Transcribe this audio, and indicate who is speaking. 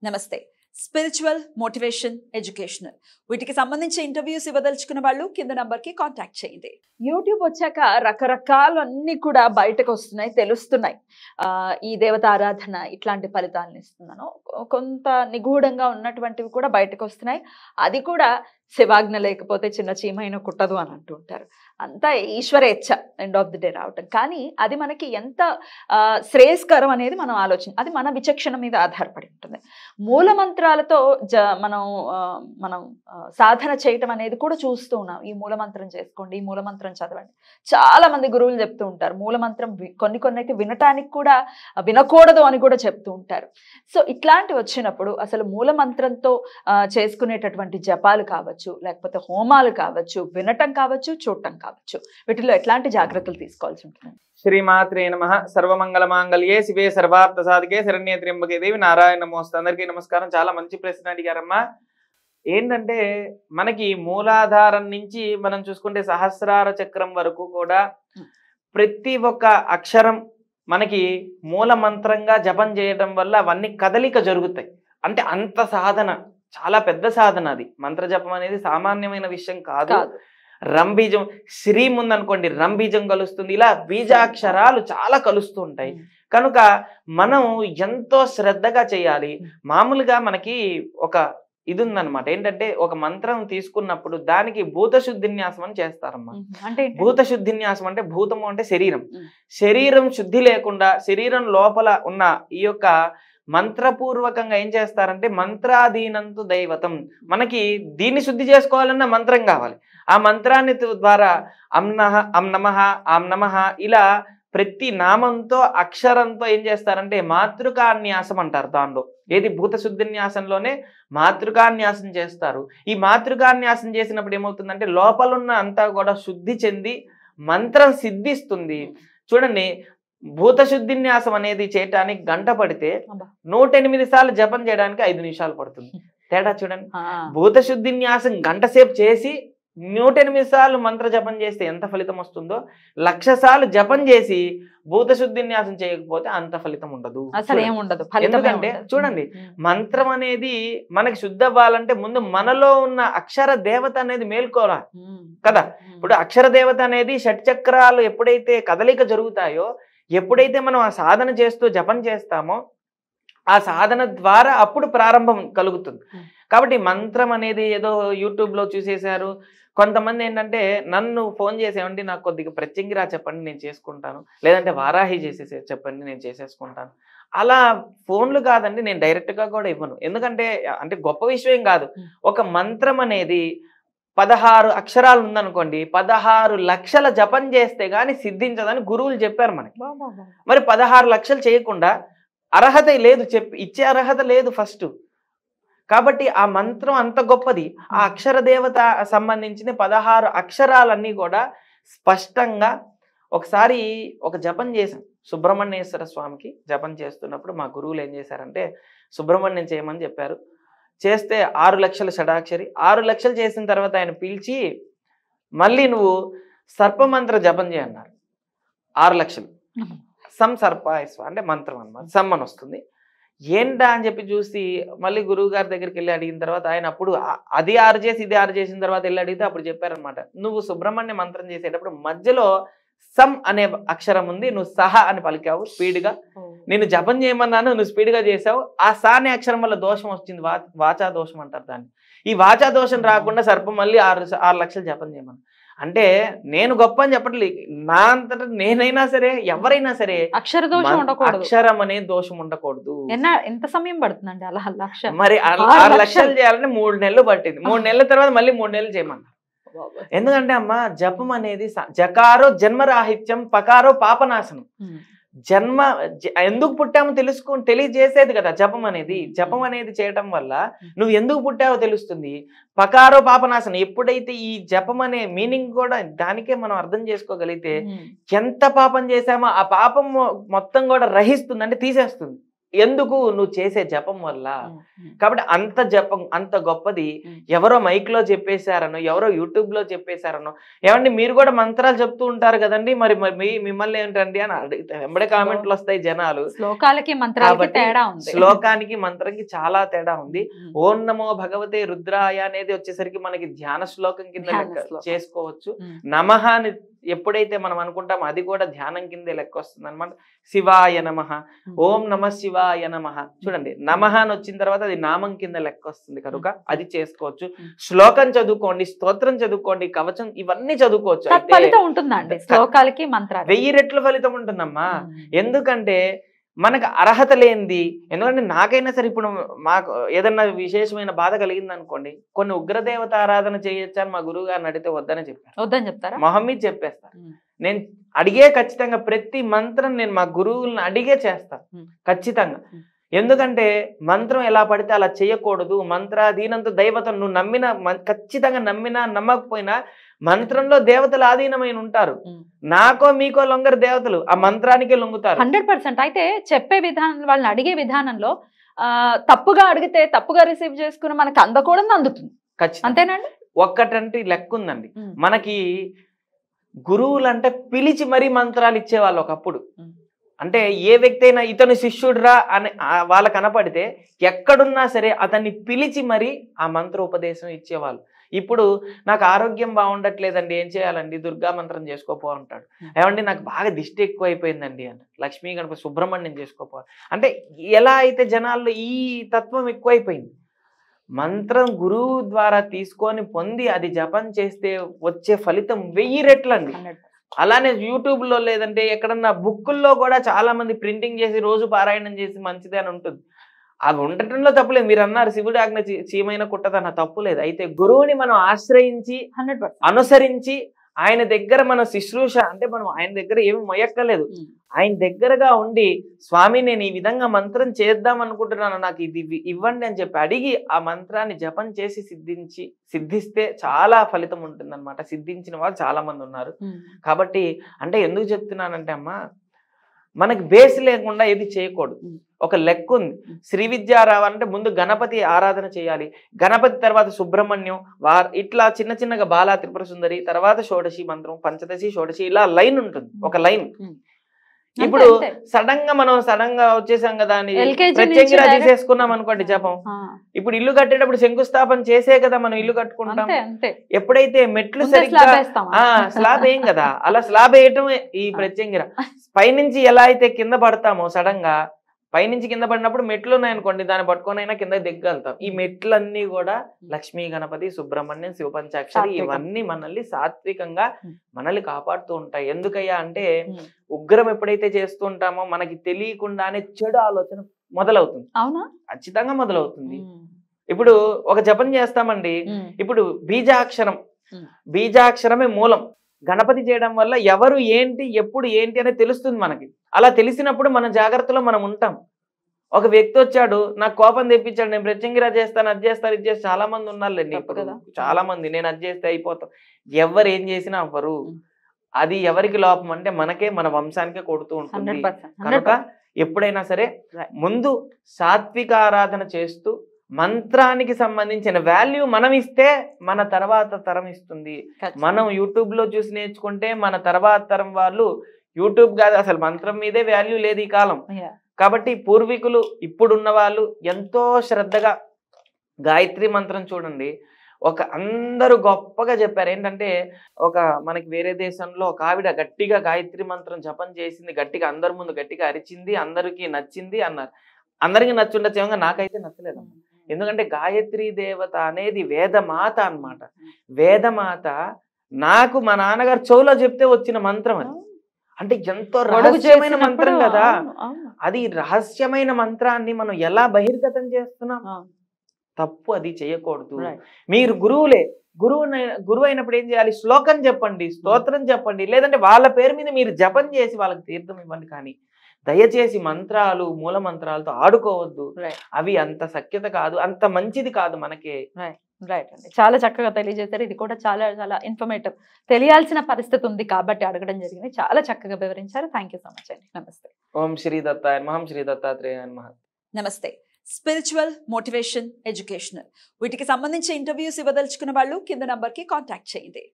Speaker 1: నమస్తే spiritual motivation educational వీటికి సంబంధించి ఇంటర్వ్యూస్ ఇవ్వదలుచుకున్న వాళ్ళు కింద నంబర్కి కాంటాక్ట్ చేయండి యూట్యూబ్ వచ్చాక రకరకాలు అన్ని కూడా బయటకు వస్తున్నాయి తెలుస్తున్నాయి ఆ, ఈ దేవత ఆరాధన ఇట్లాంటి ఫలితాలను ఇస్తున్నాను కొంత నిగూఢంగా ఉన్నటువంటివి కూడా బయటకు వస్తున్నాయి అది కూడా శివాజ్ఞ లేకపోతే చిన్న చీమైన కుట్టదు అని అంటుంటారు అంతా ఈశ్వర ఇచ్చ ఎండ్ ఆఫ్ ది డే రావటం కానీ అది మనకి ఎంత ఆ, శ్రేయస్కరం అనేది మనం ఆలోచన అది మన విచక్షణ మీద ఆధారపడి ఉంటుంది మూల మంత్రాలతో జ మనం ఆ, మనం ఆ, సాధన చేయటం అనేది కూడా చూస్తూ ఉన్నాం ఈ మూల మంత్రం చేసుకోండి ఈ మూల మంత్రం చదవండి చాలా మంది గురువులు చెప్తూ ఉంటారు మూల మంత్రం వి- కొన్ని కొన్ని అయితే వినటానికి కూడా వినకూడదు అని కూడా చెప్తూ ఉంటారు సో ఇట్లాంటివి వచ్చినప్పుడు అసలు మూల మంత్రంతో ఆ, చేసుకునేటటువంటి జపాలు కావచ్చు లేకపోతే హోమాలు కావచ్చు వినటం కావచ్చు చూడటం కావచ్చు వీటిలో ఎట్లాంటి జాగ్రత్తలు తీసుకోవాల్సి ఉంటుంది
Speaker 2: శ్రీమాత్రే నమ సర్వమంగళ మాంగళ్యే శివే సర్వార్థ సాధికే శరణ్య త్ర్యంబకే దేవి నారాయణ నమోస్తు అందరికీ నమస్కారం చాలా మంచి ప్రశ్న అడిగారమ్మా ఏంటంటే మనకి మూలాధారం నుంచి మనం చూసుకుంటే సహస్రార చక్రం వరకు కూడా ప్రతి ఒక్క అక్షరం మనకి మూల మంత్రంగా జపం చేయడం వల్ల అవన్నీ కదలిక జరుగుతాయి అంటే అంత సాధన చాలా పెద్ద సాధన అది మంత్ర జపం అనేది సామాన్యమైన విషయం కాదు
Speaker 1: కాదు
Speaker 2: రంబీజం శ్రీ ముందనుకోండి రంబీజం కలుస్తుంది ఇలా బీజాక్షరాలు చాలా కలుస్తూ ఉంటాయి కనుక మనం ఎంతో శ్రద్ధగా చేయాలి మామూలుగా మనకి ఒక ఇది ఉందన్నమాట ఏంటంటే ఒక మంత్రం తీసుకున్నప్పుడు దానికి భూత శుద్ధిన్యాసం అని చేస్తారమ్మా
Speaker 1: ఉమ్, అంటే ఏంటి?
Speaker 2: భూత శుద్ధిన్యాసం అంటే భూతము అంటే శరీరం
Speaker 1: ఉమ్.
Speaker 2: శరీరం శుద్ధి లేకుండా శరీరం లోపల ఉన్న ఈ యొక్క మంత్రపూర్వకంగా ఏం చేస్తారంటే మంత్రాధీనంతు దైవతం మనకి దీన్ని శుద్ధి చేసుకోవాలన్న మంత్రం కావాలి ఆ మంత్రాన్ని తు- ద్వారా అం నః అం నమః ఆం నమః ఇలా ప్రతి నామంతో అక్షరంతో ఏం చేస్తారంటే మాతృకాన్యాసం అంటారు దానిలో ఏది భూత శుద్ధిన్యాసంలోనే మాతృకాన్యాసం చేస్తారు ఈ మాతృకాన్యాసం చేసినప్పుడు ఏమవుతుందంటే లోపలున్న అంతా కూడా శుద్ధి చెంది మంత్రం సిద్ధిస్తుంది చూడండి భూత శుద్ధిన్యాసం అనేది చేయటానికి గంట పడితే
Speaker 1: అబ్బా.
Speaker 2: నూట ఎనిమిది సార్లు జపం చేయడానికి ఐదు నిమిషాలు పడుతుంది తేడా చూడండి
Speaker 1: ఆ,
Speaker 2: భూత శుద్ధిన్యాసం గంట సేపు చేసి నూట ఎనిమిది సార్లు మంత్ర జపం చేస్తే ఎంత ఫలితం వస్తుందో లక్ష సార్లు జపం చేసి భూత శుద్ధిన్యాసం చేయకపోతే అంత ఫలితం ఉండదు
Speaker 1: అసలు
Speaker 2: చూడండి.
Speaker 1: ఏముండదు ఫలితమే
Speaker 2: ఎందుకంటే
Speaker 1: ఉండదు.
Speaker 2: చూడండి,
Speaker 1: ఉమ్,
Speaker 2: మంత్రం అనేది మనకి శుద్ధ అవ్వాలంటే ముందు మనలో ఉన్న అక్షర దేవత అనేది మేల్కోవాలి
Speaker 1: ఉమ్,
Speaker 2: కదా
Speaker 1: ఉమ్,
Speaker 2: ఇప్పుడు అక్షర దేవత అనేది షట్చక్రాలు ఎప్పుడైతే కదలిక జరుగుతాయో ఎప్పుడైతే మనం ఆ సాధన చేస్తూ జపం చేస్తామో ఆ సాధన ద్వారా అప్పుడు ప్రారంభం కలుగుతుంది
Speaker 1: Hmm.
Speaker 2: కాబట్టి మంత్రం అనేది ఏదో యూట్యూబ్ లో చూసేశారు కొంతమంది ఏంటంటే నన్ను ఫోన్ చేసేవండి నాకు కొద్దిగా ప్రత్యంగిరా చెప్పండి నేను చేసుకుంటాను లేదంటే వారాహి చేసేసే చెప్పండి నేను చేసేసుకుంటాను అలా ఫోన్లు కాదండి నేను డైరెక్ట్ గా కూడా ఇవ్వను ఎందుకంటే అంటే గొప్ప విషయం కాదు
Speaker 1: Hmm.
Speaker 2: ఒక మంత్రం అనేది పదహారు అక్షరాలు ఉందనుకోండి పదహారు లక్షల జపం చేస్తే గాని సిద్ధించదని గురువులు చెప్పారు మనకి
Speaker 1: బా, బా, బా.
Speaker 2: మరి పదహారు లక్షలు చేయకుండా అర్హత లేదు చెప్పి ఇచ్చే అర్హత లేదు ఫస్ట్ కాబట్టి ఆ మంత్రం అంత గొప్పది ఆ అక్షర దేవత సంబంధించిన పదహారు అక్షరాలన్నీ కూడా స్పష్టంగా ఒకసారి ఒక జపం చేశాం సుబ్రహ్మణ్యేశ్వర స్వామికి జపం చేస్తున్నప్పుడు మా గురువులు ఏం చేశారంటే సుబ్రహ్మణ్యం చేయమని చెప్పారు చేస్తే ఆరు లక్షల షడాక్షరి ఆరు లక్షలు చేసిన తర్వాత ఆయన పిలిచి మళ్ళీ నువ్వు సర్పమంత్ర జపం చేయన్నారు ఆరు లక్షలు సం సర్పాయస్వ అంటే మంత్రం అన్నమాట సమ్ అని వస్తుంది ఏంటా అని చెప్పి చూసి మళ్ళీ గురువు గారి దగ్గరికి వెళ్ళి అడిగిన తర్వాత ఆయన అప్పుడు ఆ- అది ఆరు చేసి ఇది ఆరు చేసిన తర్వాత వెళ్ళి అడిగితే అప్పుడు చెప్పారనమాట నువ్వు సుబ్రహ్మణ్య మంత్రం చేసేటప్పుడు మధ్యలో సమ్ అనే అక్షరం ఉంది నువ్వు సహ అని పలికావు స్పీడ్గా
Speaker 1: ఓ.
Speaker 2: నేను జపం చేయమన్నాను నువ్వు స్పీడ్గా చేసావు ఆ సా అనే అక్షరం వల్ల దోషం వచ్చింది వా వాచా దోషం అంటారు దాన్ని ఈ వాచా దోషం రాకుండా సర్పం మళ్ళీ ఆరు ఆరు లక్షలు జపం చేయమని అంటే నేను గొప్ప అని చెప్పట్లేదు నా అంతటా నేనైనా సరే ఎవరైనా సరే
Speaker 1: అక్షర దోషం
Speaker 2: మన్-
Speaker 1: ఉండకూడదు
Speaker 2: అక్షరం అనే దోషం ఉండకూడదు
Speaker 1: ఎన్న ఎంత సమయం పడుతుందండి అలా లక్ష
Speaker 2: మరి ఆ-
Speaker 1: ఆరు
Speaker 2: ఆరు
Speaker 1: లక్షలు.
Speaker 2: లక్షలు చేయాలంటే మూడు నెలలు పట్టింది మూడు నెలల తర్వాత మళ్ళీ మూడు నెలలు చేయమన్నారు ఎందుకంటే అమ్మ జపం అనేది స- జకారో జన్మరాహిత్యం పకారో పాపనాశనం
Speaker 1: ఉమ్,
Speaker 2: జన్మ జ- ఎందుకు పుట్టామో తెలుసుకో తెలియజేసేది కదా జపం అనేది జపం అనేది చేయటం వల్ల నువ్వు ఎందుకు పుట్టావో తెలుస్తుంది పకారో పాపనాశనం ఎప్పుడైతే ఈ జపం అనే మీనింగ్ కూడా దానికే మనం అర్థం చేసుకోగలిగితే
Speaker 1: ఉమ్,
Speaker 2: ఎంత పాపం చేశామో ఆ పాపం మొ- మొత్తం కూడా రహిస్తుంది అంటే తీసేస్తుంది ఎందుకు నువ్వు చేసే జపం వల్ల
Speaker 1: ఉమ్, ఉమ్,
Speaker 2: కాబట్టి అంత జపం అంత గొప్పది
Speaker 1: ఉమ్.
Speaker 2: ఎవరో మైక్ లో చెప్పేశారనో ఎవరో యూట్యూబ్ లో చెప్పేశారనో ఏమండి మీరు కూడా మంత్రాలు చెప్తూ ఉంటారు కదండి మరి మరి మీ మిమ్మల్ని ఏంటండి అని అడిగితే వెంబడే కామెంట్లు వస్తాయి జనాలు
Speaker 1: శ్లోకాలకి మంత్రాలకి
Speaker 2: కాబట్టి
Speaker 1: తేడా ఉంది
Speaker 2: శ్లోకానికి మంత్రంకి చాలా తేడా ఉంది
Speaker 1: ఉమ్,
Speaker 2: ఓం నమో భగవతే రుద్రాయ అనేది వచ్చేసరికి మనకి ధ్యాన శ్లోకం కింద
Speaker 1: ధ్యాన
Speaker 2: లెక్క
Speaker 1: శ్లోకం.
Speaker 2: చేసుకోవచ్చు
Speaker 1: ఉమ్,
Speaker 2: నమః అని ఎప్పుడైతే మనం అనుకుంటామో అది కూడా ధ్యానం కిందే లెక్క వస్తుంది అనమాట శివాయ నమ ఓం నమ శివాయ నమ చూడండి నమః అని వచ్చిన తర్వాత అది నామం కింద లెక్క వస్తుంది కనుక అది చేసుకోవచ్చు శ్లోకం చదువుకోండి స్తోత్రం చదువుకోండి కవచం ఇవన్నీ చదువుకోవచ్చు అయితే
Speaker 1: తత్ఫలితం ఉంటుందండి శ్లోకాలకి మంత్రాలు
Speaker 2: వెయ్యి రెట్ల ఫలితం ఉంటుందమ్మా ఎందుకంటే మనకు అర్హత లేనిది ఎందుకంటే నాకైనా సరే ఇప్పుడు మాకు ఏదన్నా విశేషమైన బాధ కలిగింది అనుకోండి కొన్ని ఉగ్రదేవత ఆరాధన చేయొచ్చా అని మా గురువు గారిని అడిగితే వద్దని చెప్పారు
Speaker 1: వద్దని చెప్తారా
Speaker 2: మొహం మీద చెప్పేస్తారు
Speaker 1: ఉమ్,
Speaker 2: నేను అడిగే ఖచ్చితంగా ప్రతి మంత్రం నేను మా గురువులను అడిగే చేస్తాను
Speaker 1: ఉమ్.
Speaker 2: ఖచ్చితంగా
Speaker 1: ఉమ్.
Speaker 2: ఎందుకంటే మంత్రం ఎలా పడితే అలా చేయకూడదు మంత్రాధీనంతో దైవతం నువ్వు నమ్మిన మన్- ఖచ్చితంగా నమ్మినా నమ్మకపోయినా మంత్రంలో దేవతలు ఆధీనమైన ఉంటారు
Speaker 1: ఉమ్.
Speaker 2: నాకో మీకో లొంగరు దేవతలు ఆ మంత్రానికే లొంగుతారు
Speaker 1: హండ్రెడ్ పర్సెంట్ అయితే చెప్పే విధానం వాళ్ళని అడిగే విధానంలో ఆ, తప్పుగా అడిగితే తప్పుగా రిసీవ్ చేసుకుని మనకి అందకూడదు అందుతుంది
Speaker 2: ఖచ్చితంగా
Speaker 1: అంతేనండి
Speaker 2: ఒక్కటంటే లెక్క ఉందండి
Speaker 1: ఉమ్,
Speaker 2: మనకి గురువులు అంటే పిలిచి మరీ మంత్రాలు ఇచ్చేవాళ్ళు ఒకప్పుడు
Speaker 1: ఉమ్.
Speaker 2: అంటే ఏ వ్యక్తి అయినా ఇతను శిష్యుడురా అని ఆ వాళ్ళకి కనపడితే ఎక్కడున్నా సరే అతన్ని పిలిచి మరీ ఆ మంత్రోపదేశం ఇచ్చేవాళ్ళు ఇప్పుడు నాకు ఆరోగ్యం బాగుండట్లేదండి ఏం చేయాలండి దుర్గా మంత్రం చేసుకోపో అంటాడు
Speaker 1: Hmm.
Speaker 2: ఏమండి నాకు బాగా దిష్టి ఎక్కువ అయిపోయిందండి అని లక్ష్మీ గణపతి సుబ్రహ్మణ్యం చేసుకోపో అంటే ఎలా అయితే జనాల్లో ఈ తత్వం ఎక్కువైపోయింది మంత్రం గురువు ద్వారా తీసుకొని పొంది అది జపం చేస్తే వచ్చే ఫలితం వెయ్యి రెట్లండి
Speaker 1: 100%.
Speaker 2: అలానే యూట్యూబ్ లో లేదంటే ఎక్కడన్నా బుక్కుల్లో కూడా చాలా మంది ప్రింటింగ్ చేసి రోజు పారాయణం చేసి మంచిది అని ఉంటుంది అవి ఉండటంలో తప్పులేదు మీరు అన్నారు శివుడి ఆజ్ఞ చీ- చీమైన కుట్టదన్న తప్పులేదు అయితే గురువుని మనం ఆశ్రయించి
Speaker 1: 100%.
Speaker 2: అనుసరించి ఆయన దగ్గర మన శుశ్రూష అంటే మనం ఆయన దగ్గర ఏమి మొయ్యక్కలేదు
Speaker 1: ఉమ్,
Speaker 2: ఆయన దగ్గరగా ఉండి స్వామి నేను ఈ విధంగా మంత్రం చేద్దాం అనుకుంటున్నాను నాకు ఇది ఇవ్వి- ఇవ్వండి అని చెప్పి అడిగి ఆ మంత్రాన్ని జపం చేసి సిద్ధించి సిద్ధిస్తే చాలా ఫలితం ఉంటుంది సిద్ధించిన వాళ్ళు చాలా మంది ఉన్నారు
Speaker 1: ఉమ్,
Speaker 2: కాబట్టి అంటే ఎందుకు చెప్తున్నానంటే అమ్మా మనకి బేస్ లేకుండా ఏది చేయకూడదు
Speaker 1: ఉమ్.
Speaker 2: ఒక లెక్క ఉంది
Speaker 1: ఉమ్.
Speaker 2: శ్రీ విద్య రావాలంటే ముందు గణపతి ఆరాధన చేయాలి గణపతి తర్వాత సుబ్రహ్మణ్యం వార్ ఇట్లా చిన్న చిన్నగా బాలా త్రిపుర సుందరి తర్వాత షోడశి మంత్రం పంచదశి షోడశి ఇలా లైన్ ఉంటుంది ఒక లైన్
Speaker 1: ఉమ్.
Speaker 2: ఇప్పుడు
Speaker 1: అంతే, అంతే.
Speaker 2: సడన్ గా మనం సడన్ గా వచ్చేసాం కదా అని
Speaker 1: LKG నుంచి
Speaker 2: ప్రత్యేకంగా
Speaker 1: direct-
Speaker 2: తీసేసుకున్నాం అనుకోండి జపం
Speaker 1: ఆ,
Speaker 2: ఇప్పుడు ఇల్లు కట్టేటప్పుడు శంకుస్థాపన చేసే కదా మనం ఇల్లు కట్టుకుంటాం
Speaker 1: అంతే అంతే
Speaker 2: ఎప్పుడైతే మెట్లు
Speaker 1: ముందే
Speaker 2: సరిగ్గా
Speaker 1: slab వేస్తామా?
Speaker 2: ఆ స్లాబ్ ఏం కదా అలా స్లాబ్ వేయటం ఈ ప్రత్యంగిర పైనుంచి ఎలా అయితే కింద పడతామో సడన్ గా పైనుంచి కింద పడినప్పుడు మెట్లు ఉన్నాయనుకోండి దాన్ని పట్టుకొని అయినా కింద దిగ్గలుగుతాం ఈ మెట్లన్నీ కూడా లక్ష్మీ గణపతి సుబ్రహ్మణ్యం శివపంచాక్షరి
Speaker 1: సాత్వికం.
Speaker 2: ఇవన్నీ మనల్ని సాత్వికంగా
Speaker 1: Hmm.
Speaker 2: మనల్ని కాపాడుతూ ఉంటాయి ఎందుకయ్యా అంటే
Speaker 1: ఉమ్.
Speaker 2: ఉగ్రం ఎప్పుడైతే చేస్తూ ఉంటామో మనకి తెలియకుండానే చెడు ఆలోచన మొదలవుతుంది
Speaker 1: అవునా
Speaker 2: ఖచ్చితంగా మొదలవుతుంది
Speaker 1: ఉమ్,
Speaker 2: ఇప్పుడు ఒక జపం చేస్తామండి
Speaker 1: ఉమ్,
Speaker 2: ఇప్పుడు బీజాక్షరం
Speaker 1: Hmm.
Speaker 2: బీజాక్షరమే మూలం గణపతి చేయడం వల్ల ఎవరు ఏంటి ఎప్పుడు ఏంటి అనేది తెలుస్తుంది మనకి అలా తెలిసినప్పుడు మన జాగ్రత్తలో మనం ఉంటాం ఒక వ్యక్తి వచ్చాడు నాకు కోపం తెప్పించాడు నేను ప్రత్యంగిరా చేస్తాను అది చేస్తాను ఇది చేస్తాను చాలా మంది ఉన్నారులేండి
Speaker 1: తప్పు
Speaker 2: ఇప్పుడు
Speaker 1: కదా.
Speaker 2: చాలా మంది నేను అది చేస్తే అయిపోతాం ఎవరు ఏం చేసినా అవ్వరు
Speaker 1: Hmm.
Speaker 2: అది ఎవరికి లోపం అంటే మనకే మన వంశానికే కొడుతూ ఉంటుంది
Speaker 1: 100%, 100%.
Speaker 2: కనుక ఎప్పుడైనా సరే
Speaker 1: Right.
Speaker 2: ముందు సాత్విక ఆరాధన చేస్తూ మంత్రానికి సంబంధించిన వాల్యూ మనం ఇస్తే మన తర్వాత తరం ఇస్తుంది
Speaker 1: ఖచ్చితంగా.
Speaker 2: మనం యూట్యూబ్ లో చూసి నేర్చుకుంటే మన తర్వాత తరం వాళ్ళు యూట్యూబ్ కాదు అసలు మంత్రం మీదే వాల్యూ లేదు ఈ కాలం
Speaker 1: Yeah.
Speaker 2: కాబట్టి పూర్వీకులు ఇప్పుడున్న వాళ్ళు ఎంతో శ్రద్ధగా గాయత్రి మంత్రం చూడండి ఒక అందరూ గొప్పగా చెప్పారు ఏంటంటే ఒక మనకి వేరే దేశంలో ఒక ఆవిడ గట్టిగా గాయత్రి మంత్రం జపం చేసింది గట్టిగా అందరి ముందు గట్టిగా అరిచింది అందరికీ నచ్చింది అన్నారు అందరికీ నచ్చుండొచ్చు ఏమో నాకైతే నచ్చలేదు ఎందుకంటే గాయత్రి దేవత అనేది వేదమాత అన్నమాట వేదమాత నాకు మా నాన్నగారు చెవులో చెప్తే వచ్చిన మంత్రం అది అంటే ఎంతో
Speaker 1: గొడుగు
Speaker 2: రహస్యమైన
Speaker 1: చేసినప్పుడు
Speaker 2: మంత్రం కదా
Speaker 1: అవును, అవును,
Speaker 2: అది రహస్యమైన మంత్రాన్ని మనం ఎలా బహిర్గతం చేస్తున్నాం
Speaker 1: అవును.
Speaker 2: తప్పు అది చేయకూడదు
Speaker 1: Right.
Speaker 2: మీరు గురువులే గురువు గురువు అయినప్పుడు ఏం చేయాలి శ్లోకం చెప్పండి స్తోత్రం చెప్పండి లేదంటే వాళ్ళ పేరు మీద మీరు జపం చేసి వాళ్ళకి తీర్థం ఇవ్వండి కానీ దయచేసి మంత్రాలు మూల మంత్రాలతో ఆడుకోవద్దు
Speaker 1: Right.
Speaker 2: అవి అంత సఖ్యత కాదు అంత మంచిది కాదు మనకి
Speaker 1: రైట్ అండి చాలా చక్కగా తెలియజేశారు ఇది కూడా చాలా చాలా ఇన్ఫర్మేటివ్ తెలియాల్సిన పరిస్థితి ఉంది కాబట్టి అడగడం జరిగింది చాలా చక్కగా వివరించారు థ్యాంక్ యూ సో మచ్ అండి నమస్తే
Speaker 2: ఓం శ్రీ దత్తాయ మహం శ్రీ దత్తాత్రేయ నమః
Speaker 1: నమస్తే స్పిరిచువల్ మోటివేషన్ ఎడ్యుకేషనల్ వీటికి సంబంధించి ఇంటర్వ్యూస్ ఇవ్వదలుచుకున్న వాళ్ళు కింద నంబర్కి కాంటాక్ట్ చేయండి